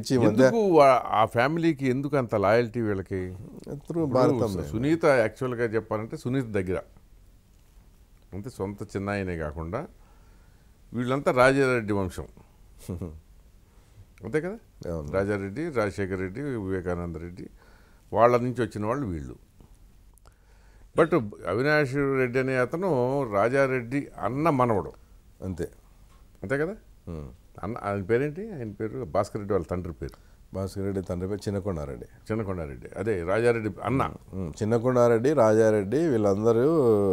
ఈ మధ్య ఎందుకు ఆ- ఆ ఫ్యామిలీకి ఎందుకు అంత లాయల్టీ వీళ్ళకి త్రూ భారతం ఇప్పుడు సునీత యాక్చువల్గా చెప్పాలంటే సునీత దగ్గర అంటే సొంత చిన్నాయనే కాకుండా వీళ్ళంతా రాజారెడ్డి వంశం అంతే కదా అవును. రాజారెడ్డి రాజశేఖర రెడ్డి వివేకానంద రెడ్డి వాళ్ళ నుంచి వచ్చిన వాళ్ళు వీళ్ళు బట్ అవినాష్ రెడ్డి అనే అతను రాజారెడ్డి అన్న మనవడు అంతే అంతే కదా ఉమ్. అన్న ఆయన పేరేంటి ఆయన పేరు భాస్కర్ రెడ్డి వాళ్ళ తండ్రి పేరు భాస్కర్ రెడ్డి తండ్రి పేరు చిన్నకొండారెడ్డి చిన్నకొండారెడ్డి అదే రాజారెడ్డి అన్న ఉమ్, చిన్నకొండారెడ్డి రాజారెడ్డి వీళ్ళందరూ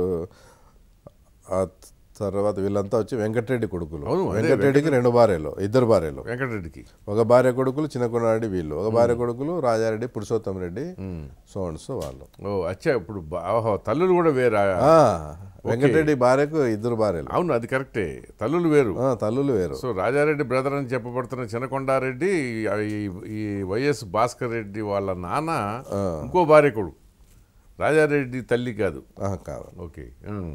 ఆ తర్వాత వీళ్ళంతా వచ్చి వెంకటరెడ్డి కొడుకులు అవును, అదే వెంకటరెడ్డికి రెండు భార్యలు ఇద్దరు భార్యలు వెంకటరెడ్డికి ఒక భార్య కొడుకులు చిన్నకొండారెడ్డి వీళ్ళు ఒక భార్య కొడుకులు Raja Reddy Purushottam Reddy so and so వాళ్ళు ఓ అచ్చా ఇప్పుడు బా- ఓహో తల్లులు కూడా వేరా ఆ, వెంకటరెడ్డి భార్యకు ఇద్దరు భార్యలు అవును అది కరెక్టే తల్లులు వేరు ఆ, తల్లులు వేరు సో రాజారెడ్డి బ్రదర్ అని చెప్పబడుతున్న చిన్నకొండారెడ్డి ఈ- ఈ వైఎస్ భాస్కర్ రెడ్డి వాళ్ళ నాన్న ఇంకో భార్య కొడుకు రాజారెడ్డి తల్లి కాదు ఆ, కాదు ఓకే ఉమ్.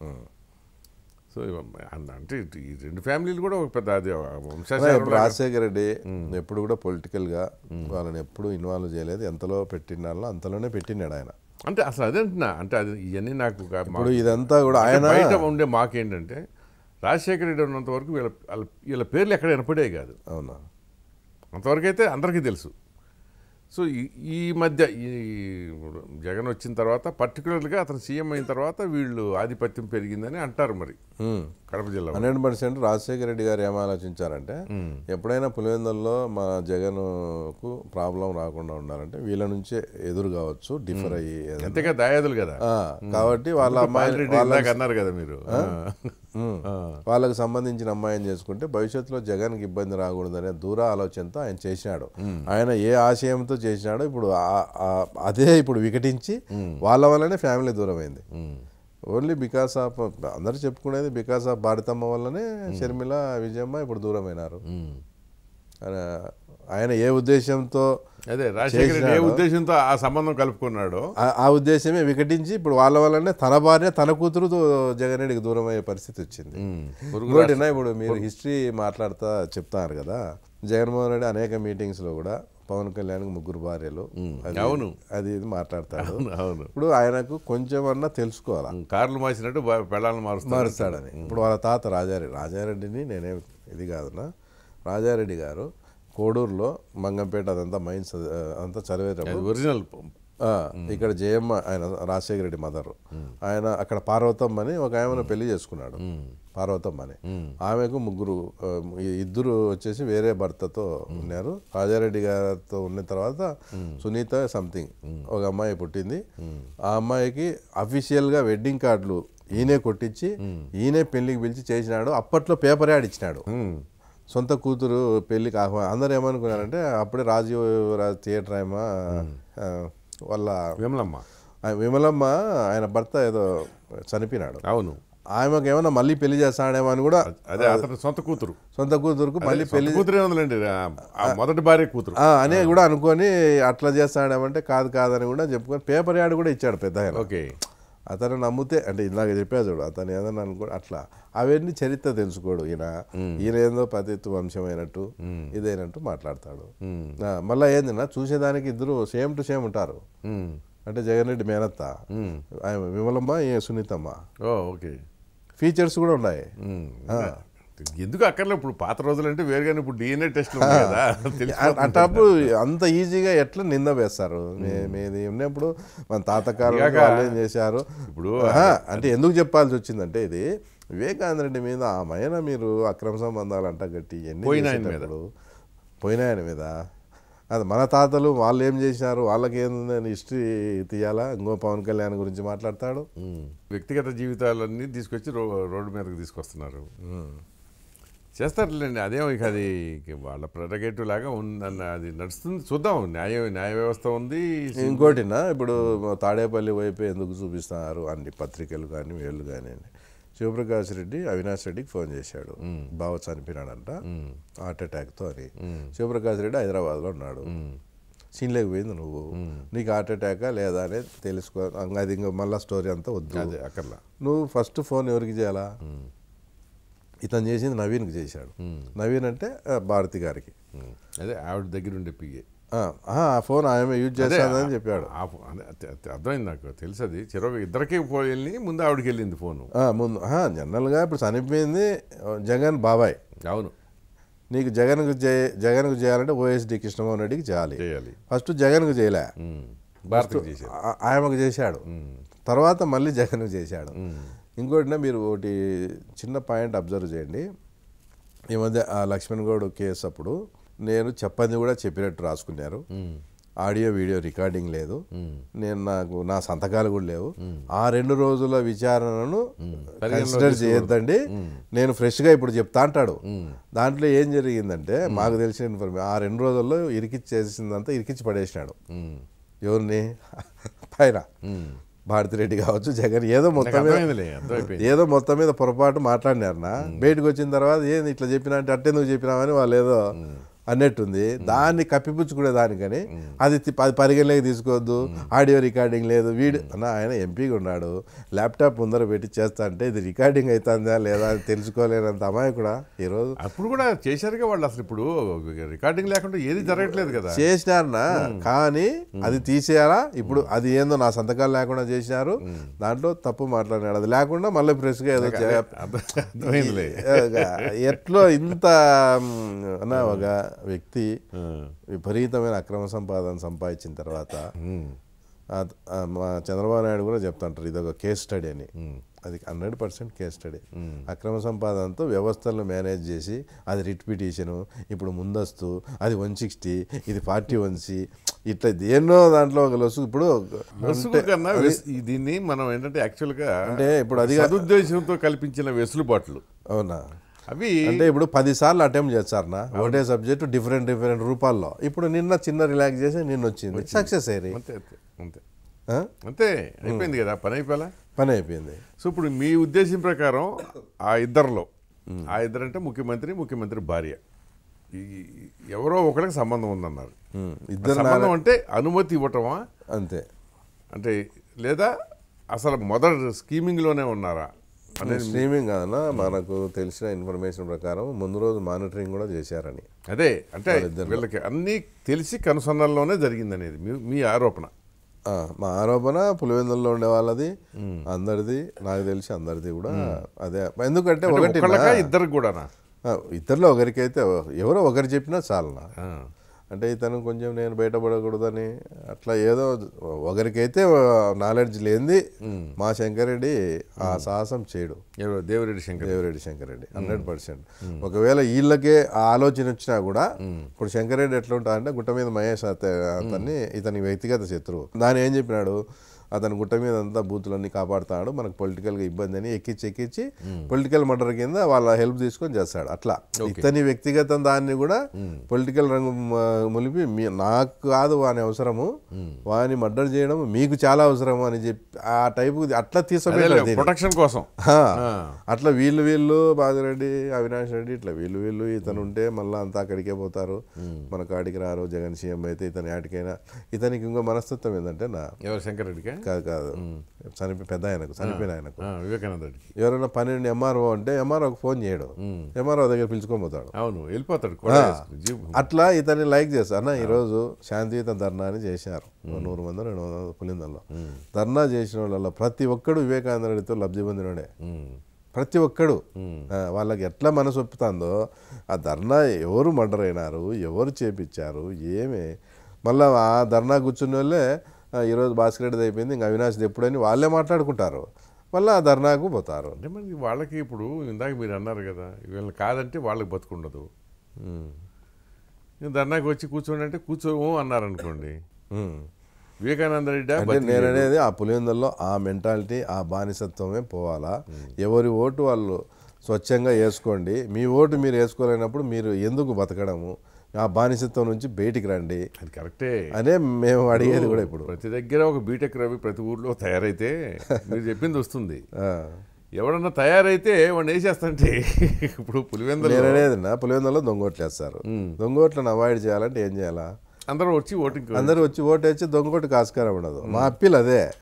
సో ఇవ- అన్న- అంటే ఇటు ఈ రెండు ఫ్యామిలీలు కూడా ఒక పెద్ద అది అదే వంశాచారం ఇప్పుడు రాజశేఖర రెడ్డి ఎప్పుడు కూడా పొలిటికల్ గా వాళ్ళని ఎప్పుడు ఇన్వాల్వ్ చేయలేదు ఎంతలో పెట్టినాలో అంతలోనే పెట్టినాడు ఆయన అంటే అసలు అదే అంటున్నా అంటే అది ఇవన్నీ నాకు గా- మా- ఇప్పుడు ఇదంతా కూడా అంటే ఆయన బయట ఉండే మాకేంటంటే రాజశేఖర రెడ్డి ఉన్నంత వరకు వీళ్ళ వాళ్ళ- వీళ్ళ పేర్లు ఎక్కడ వినపడే కాదు అవునా అంతవరకు అయితే అందరికీ తెలుసు సో ఈ- ఈ మధ్య ఈ జగన్ వచ్చిన తర్వాత పర్టికులర్గా అతను సీఎం అయిన తర్వాత వీళ్ళు ఆధిపత్యం పెరిగిందని అంటారు మరి ఉమ్. కడప జిల్లా హండ్రెడ్ పర్సెంట్ రాజశేఖర రెడ్డి గారు ఏం ఆలోచించారంటే ఎప్పుడైనా పులివెందుల్లో మా జగన్కు ప్రాబ్లం రాకుండా ఉండాలంటే వీళ్ళ నుంచే ఎదురు కావచ్చు డిఫర్ అయ్యి ఏదైనా. అంతేగా దాయాదులు కదా ఆ, కాబట్టి వాళ్ళ అమ్మాయి రెడ్డి వాళ్ళ ఇందాక అన్నారు కదా మీరు ఉమ్. వాళ్ళకు సంబంధించిన అమ్మాయిని చేసుకుంటే భవిష్యత్తులో జగన్కి ఇబ్బంది రాకూడదనే దూర ఆలోచనతో ఆయన చేసినాడు ఆయన ఏ ఆశయంతో చేసినాడో ఇప్పుడు ఆ- ఆ- అదే ఇప్పుడు వికటించి వాళ్ళ వల్లనే ఫ్యామిలీ దూరం అయింది ఓన్లీ బికాస్ ఆఫ్ అందరూ చెప్పుకునేది బికాస్ ఆఫ్ భారతమ్మ వల్లనే షర్మిల విజయమ్మ ఇప్పుడు దూరమైనారు ఆయన- ఆయన ఏ ఉద్దేశంతో అదే రాజశేఖర రెడ్డి ఏ ఉద్దేశంతో ఆ సంబంధం కలుపుకున్నాడో ఆ- ఆ ఉద్దేశమే వికటించి ఇప్పుడు వాళ్ళ వల్లనే తన భార్య తన కూతురు దో- జగన్ రెడ్డికి దూరం అయ్యే పరిస్థితి వచ్చింది పొరుగు ఇంకోటినా ఇప్పుడు మీరు హిస్టరీ మాట్లాడుతా చెప్తారు కదా జగన్మోహన్ రెడ్డి అనేక మీటింగ్స్ లో కూడా పవన్ కళ్యాణ్ ముగ్గురు భార్యలు అది- అవును. అది ఇది మాట్లాడతాడు అవును ఇప్పుడు ఆయనకు కొంచెం అన్నా తెలుసుకోవాలా కార్లు మార్చినట్టు బ- పెళ్ళాలను మారుస్తారు మారుస్తాడని ఇప్పుడు వాళ్ళ తాత రాజారెడ్డి రాజారెడ్డిని నేనేం ఇది కాదునా రాజారెడ్డి గారు కోడూరులో మంగంపేట అదంతా మైన్స్ అంతా చదివేటప్పుడు అది ఒరిజినల్ ఆ, ఇక్కడ జయమ్మ ఆయన రాజశేఖర రెడ్డి మదర్ ఆయన అక్కడ పార్వతమ్మ అని ఒక ఆమెను పెళ్లి చేసుకున్నాడు పార్వతమ్మ అని ఆమెకు ముగ్గురు ఆ, ఈ ఇద్దరు వచ్చేసి వేరే భర్తతో ఉన్నారు రాజారెడ్డి గారితో ఉన్న తర్వాత సునీత సంథింగ్ ఒక అమ్మాయి పుట్టింది ఆ అమ్మాయికి అఫీషియల్ గా వెడ్డింగ్ కార్డులు ఈయనే కొట్టించి ఈయనే పెళ్లికి పిలిచి చేసినాడు అప్పట్లో పేపర్ యాడ్ ఇచ్చినాడు సొంత కూతురు పెళ్లికి ఆహ్వానం అందరు ఏమనుకున్నారంటే అప్పుడే రాజీవ్ రాజ్ థియేటర్ ఆయమ ఆ, వాళ్ళ విమలమ్మ ఆ విమలమ్మ ఆయన భర్త ఏదో చనిపోయినాడు అవును ఆమెకు ఏమన్నా మళ్ళీ పెళ్లి చేస్తాడేమో అని కూడా అదే అతని సొంత కూతురు సొంత కూతురుకు మళ్ళీ సొంత పెళ్లి కూతురే ఉందిలేండి ఆ- ఆ మొదటి భార్య కూతురు ఆ, అనే కూడా అనుకొని అట్లా చేస్తాడేమంటే కాదు కాదని కూడా చెప్పుకొని పేపర్ యాడ్ కూడా ఇచ్చాడు పెద్ద ఆయన ఓకే అతను నమ్మితే అంటే ఇందాక చెప్పా చూడు అతను ఏదన్నా అనుకో అట్లా అవన్నీ చరిత్ర తెలుసుకోడు ఈయన ఈయన ఏందో పతిత్తు వంశమైనట్టు ఇదైనట్టు మాట్లాడతాడు ఆ, మళ్ళా ఏందిన్నా చూసేదానికి ఇద్దరు సేమ్ టు సేమ్ ఉంటారు ఉమ్. అంటే జగన్ రెడ్డి మేనత్త ఆయన విమలమ్మ ఈ సునీతమ్మ ఓ ఓకే ఫీచర్స్ కూడా ఉన్నాయి ఉమ్. ఎందుకు అక్కర్లే ఇప్పుడు పాత రోజులు అంటే వేరుగానే ఇప్పుడు డిఎన్ఏ టెస్ట్ ఉంది కదా తెలిసి అ- అట్టప్పుడు అంత ఈజీగా ఎట్లా నింద వేస్తారు మే- మీది ఉన్నప్పుడు మన తాతకాలు ఇలాగా వాళ్ళు ఏం చేశారు ఇప్పుడు ఆహా, అంటే ఎందుకు చెప్పాల్సి వచ్చిందంటే ఇది వివేకానంద రెడ్డి మీద ఆ మైన మీరు అక్రమ సంబంధాలు అంట గట్టి ఎన్ని పోయిన ఆయన చేసేటప్పుడు పోయిన ఆయన మీద అది మన తాతలు వాళ్ళు ఏం చేశారు వాళ్ళకి ఏందని హిస్టరీ తీయాలా ఇంకో పవన్ కళ్యాణ్ గురించి మాట్లాడతాడు ఉమ్. వ్యక్తిగత జీవితాలన్నీ తీసుకొచ్చి రో రోడ్డు మీదకి తీసుకొస్తున్నారు చేస్తారులేండి అదేమో ఇక అది ఇక వాళ్ళ ప్రెరగేటివ్ లాగా ఉందన్న అది నడుస్తుంది చూద్దాం న్యాయ న్యాయ వ్యవస్థ ఉంది ఇంకోటినా ఇప్పుడు తాడేపల్లి వైపు ఎందుకు చూపిస్తున్నారు అన్ని పత్రికలు కానీ వీళ్ళు కానీ అని. శివప్రకాష్ రెడ్డి అవినాష్ రెడ్డికి ఫోన్ చేశాడు బావ చనిపోయినాడంట హార్ట్ అటాక్తో అని శివప్రకాష్ రెడ్డి హైదరాబాద్లో ఉన్నాడు సీన్లోకి పోయింది నువ్వు నీకు హార్ట్ అటాకా లేదా అనేది తెలుసుకో అంగ- అది ఇంకా మళ్ళీ స్టోరీ అంతా వద్దు అదే అక్కర్లా నువ్వు ఫస్ట్ ఫోన్ ఎవరికి చేయాలా ఇతను చేసింది నవీన్కి చేశాడు నవీన్ అంటే ఆ, భారతి గారికి ఉమ్. అదే ఆవిడ దగ్గర ఉండే పిఏ ఆ, ఆ ఆ ఫోన్ ఆమె యూజ్ చేస్తానని చెప్పాడు ఆ ఫో- అదే, అదే, అదే, అర్థమైంది నాకు తెలుసు అది చిరొక ఇద్దరికి పోయి వెళ్ళి ముందు ఆవిడకి వెళ్ళింది ఫోను ఆ, ముందు ఆ, జనరల్గా ఇప్పుడు చనిపోయింది ఆ, జగన్ బాబాయ్ అవును నీకు జగన్కు చే జగన్కు చేయాలంటే ఓఎస్డి కృష్ణమోహన్ రెడ్డికి చేయాలి చేయాలి ఫస్ట్ జగన్కు చేయలే ఉమ్. భారతికి చేశారు ఆ- ఆయనకు చేశాడు తర్వాత మళ్ళీ జగన్కు చేశాడు ఇంకోటినే మీరు ఒకటి చిన్న పాయింట్ అబ్జర్వ్ చేయండి ఈ మధ్య ఆ లక్ష్మణ్ గౌడ్ కేసు అప్పుడు నేను చెప్పంది కూడా చెప్పినట్టు రాసుకున్నారు ఆడియో వీడియో రికార్డింగ్ లేదు నేను నాకు నా సంతకాలు కూడా లేవు ఆ రెండు రోజుల విచారణను కన్సిడర్ చేయొద్దండి నేను ఫ్రెష్గా ఇప్పుడు చెప్తా అంటాడు దాంట్లో ఏం జరిగిందంటే మాకు తెలిసిన ఇన్ఫర్మేషన్ ఆ రెండు రోజుల్లో ఇరికిచ్చేసిందంతా ఇరికిచ్చి పడేసినాడు ఉమ్. ఎవరిని పైన భారతిరెడ్డి కావచ్చు జగన్ ఏదో మొత్తం మీద అర్థమైందిలే అర్థమైపోయింది ఏదో మొత్తం మీద పొరపాటు మాట్లాడినారనా బయటకు వచ్చిన తర్వాత ఏంది ఇట్లా చెప్పినా అంటే అట్టెందుకు చెప్పినామని వాళ్ళు ఏదో అన్నట్టుంది దాన్ని కప్పిపుచ్చుకునే దానికని అది తి- అది పరిగణలోకి తీసుకోవద్దు ఆడియో రికార్డింగ్ లేదు వీడు అన్న ఆయన ఎంపీగా ఉన్నాడు ల్యాప్టాప్ ముందర పెట్టి చేస్తా అంటే ఇది రికార్డింగ్ అవుతుందా లేదా అని తెలుసుకోలేనంత అమ్మాయి కూడా ఈరోజు అప్పుడు కూడా చేశారుగా వాళ్ళు అసలు ఇప్పుడు రికార్డింగ్ లేకుండా ఏది జరగట్లేదు కదా చేసినారనా కానీ అది తీసేయాలా ఇప్పుడు అది ఏందో నా సంతకాలు లేకుండా చేసినారు దాంట్లో తప్పు మాట్లాడినాడు అది లేకుండా మళ్ళీ ఫ్రెష్గా ఏదో చే- అర్థం- అర్థమైందిలే ఎట్లో ఇంత మ్, అన్న ఒక వ్యక్తి విపరీతమైన అక్రమ సంపాదన సంపాదించిన తర్వాత ఆ- ఆ మా చంద్రబాబు నాయుడు కూడా చెప్తుంటారు ఇది ఒక కేస్ స్టడీ అని అది హండ్రెడ్ పర్సెంట్ కేస్ స్టడీ అక్రమ సంపాదనతో వ్యవస్థలను మేనేజ్ చేసి అది రిట్ పిటిషను ఇప్పుడు ముందస్తు అది వన్ సిక్స్టీ ఇది ఫార్టీ వన్ సి ఇట్లా దేన్నో దాంట్లో ఒక లొసు ఇప్పుడు వెసులు కన్నా వెస్- ఈ దీన్ని మనం ఏంటంటే యాక్చువల్గా అంటే ఇప్పుడు అది సదుద్దేశంతో కల్పించిన వెసులుబాట్లు అవునా అవి అంటే ఇప్పుడు పది సార్లు అటెంప్ట్ చేస్తారనా ఒకటే సబ్జెక్ట్ డిఫరెంట్ డిఫరెంట్ రూపాల్లో ఇప్పుడు నిన్న చిన్న రిలాక్స్ చేసి నిన్న వచ్చింది సక్సెస్ అయ్యి అంతే అంతే అంతే అంతే అయిపోయింది కదా పని అయిపోయా పని అయిపోయింది సో ఇప్పుడు మీ ఉద్దేశం ప్రకారం ఆ ఇద్దరిలో ఆ ఇద్దరంటే ముఖ్యమంత్రి ముఖ్యమంత్రి భార్య ఈ ఎవరో ఒకరికి సంబంధం ఉందన్నారు ఉమ్, ఆ ఇద్దరు సంబంధం అంటే అనుమతి ఇవ్వటమా అంతే అంటే లేదా అసలు మొదటి స్కీమింగ్లోనే ఉన్నారా అనేది స్ట్రీమింగ్ కాదన్నా మనకు తెలిసిన ఇన్ఫర్మేషన్ ప్రకారం ముందు రోజు మానిటరింగ్ కూడా చేశారని అదే అంటే వీళ్ళకి అన్నీ తెలిసి కనుసన్నల్లోనే జరిగింది అనేది మీ మీ ఆరోపణ ఆ, మా ఆరోపణ పులివెందుల్లో ఉండే వాళ్ళది అందరిది నాకు తెలిసి అందరిది కూడా అదే ఎందుకంటే అంటే ఒకటి ఒకళ్ళకా ఇద్దరికి కూడానా ఆ, ఇద్దరిలో ఒకరికైతే ఎవరో ఒకరు చెప్పినా చాలనా ఆ. అంటే ఇతను కొంచెం నేను బయటపడకూడదని అట్లా ఏదో ఒకరికైతే నాలెడ్జ్ లేనిది మా శంకరెడ్డి ఆ సాహసం చేయడు ఎవరో దేవిరెడ్డి శంకర్ దేవిరెడ్డి శంకరెడ్డి హండ్రెడ్ పర్సెంట్ ఒకవేళ వీళ్ళకే ఆ ఆలోచన వచ్చినా కూడా ఇప్పుడు శంకరెడ్డి ఎట్లా ఉంటా అంటే గుట్ట మీద మహేష్ అత- అతన్ని ఇతని వ్యక్తిగత శత్రువు దాని ఏం చెప్పినాడు అతను గుట్ట మీద అంతా బూతులన్నీ కాపాడుతాడు మనకు పొలిటికల్గా ఇబ్బంది అని ఎక్కించి ఎక్కించి పొలిటికల్ మర్డర్ కింద వాళ్ళ హెల్ప్ తీసుకొని చేస్తాడు అట్లా ఇతని వ్యక్తిగత దాన్ని కూడా పొలిటికల్ రంగు మ- ములిపి మీ నాకు కాదు వాని అవసరము వాని మర్డర్ చేయడం మీకు చాలా అవసరము అని చెప్పి ఆ టైపు అట్లా తీసుకెళ్ళి ప్రొటెక్షన్ కోసం ఆ, అట్లా వీళ్ళు వీళ్ళు బాజిరెడ్డి అవినాష్ రెడ్డి ఇట్లా వీళ్ళు వీళ్ళు ఇతను ఉంటే మళ్ళీ అంతా అక్కడికే పోతారు మన కాడికి రారు జగన్ సీఎం అయితే ఇతని ఆటికైనా ఇతనికి ఇంకో మనస్తత్వం ఏంటంటే నా ఎవరు శంకర్ రెడ్డికా కాదు కాదు చనిపి పెద్ద ఆయనకు చనిపోయిన ఆయనకు ఆ, వివేకానంద రెడ్డికి ఎవరైనా పన్నెండు ఎంఆర్ఓ అంటే ఎంఆర్ఓకి ఫోన్ చేయడు ఎంఆర్ఓ దగ్గర పిలుచుకొని పోతాడు అవును వెళ్ళిపోతాడు కూడా వేసుకుని, జీప్ అట్లా ఇతన్ని లైక్ చేస్తారు అన్న ఈరోజు శాంతియుత ధర్నా అని చేశారు ఓ నూరు మంది రెండు వందల పులిందల్లో ధర్నా చేసిన వాళ్ళలో ప్రతి ఒక్కడు వివేకానంద రెడ్డితో లబ్ధి పొందినోడే ఉమ్. ప్రతి ఒక్కడు ఆ, వాళ్ళకి ఎట్లా మనసు ఒప్పుతుందో ఆ ధర్నా ఎవరు మర్డర్ అయినారు ఎవరు చేపించారు ఏమి మళ్ళీ ఆ ధర్నా కూర్చున్న వాళ్ళే ఆ, ఈరోజు భాస్కర్ రెడ్డిది అయిపోయింది ఇంకా అవినాష్ది ఎప్పుడని వాళ్ళే మాట్లాడుకుంటారు మళ్ళీ ఆ ధర్నాకు పోతారు అంటే మరి వాళ్ళకి ఇప్పుడు ఇందాక మీరు అన్నారు కదా వీళ్ళని కాదంటే వాళ్ళకి బతుకుండదు ఇంకా ధర్నాకి వచ్చి కూర్చోండి అంటే కూర్చోము అన్నారు అనుకోండి ఉమ్. వివేకానంద రెడ్డి అంటే నేను అనేది ఆ పులివెందుల్లో ఆ మెంటాలిటీ ఆ బానిసత్వమే పోవాలా ఎవరి ఓటు వాళ్ళు స్వచ్ఛంగా వేసుకోండి మీ ఓటు మీరు వేసుకోలేనప్పుడు మీరు ఎందుకు బతకడము ఆ బానిసత్వం నుంచి బయటికి రండి అది కరెక్టే అనే మేము అడిగేది కూడా ఇప్పుడు ప్రతి దగ్గర ఒక బీటెక్ రవి ప్రతి ఊర్లో తయారైతే మీరు చెప్పింది వస్తుంది ఆ. ఎవడన్నా తయారైతే వాడిని వేసేస్తంటే ఇప్పుడు పులివెందులు నేను అనేది నా పులివెందుల్లో దొంగోట్లు వేస్తారు దొంగోట్లను అవాయిడ్ చేయాలంటే ఏం చేయాలా అందరూ వచ్చి ఓటింగ్ అందరూ వచ్చి ఓటు వేసి దొంగోటుకు ఆస్కారం ఉండదు మా అప్పీల్ అదే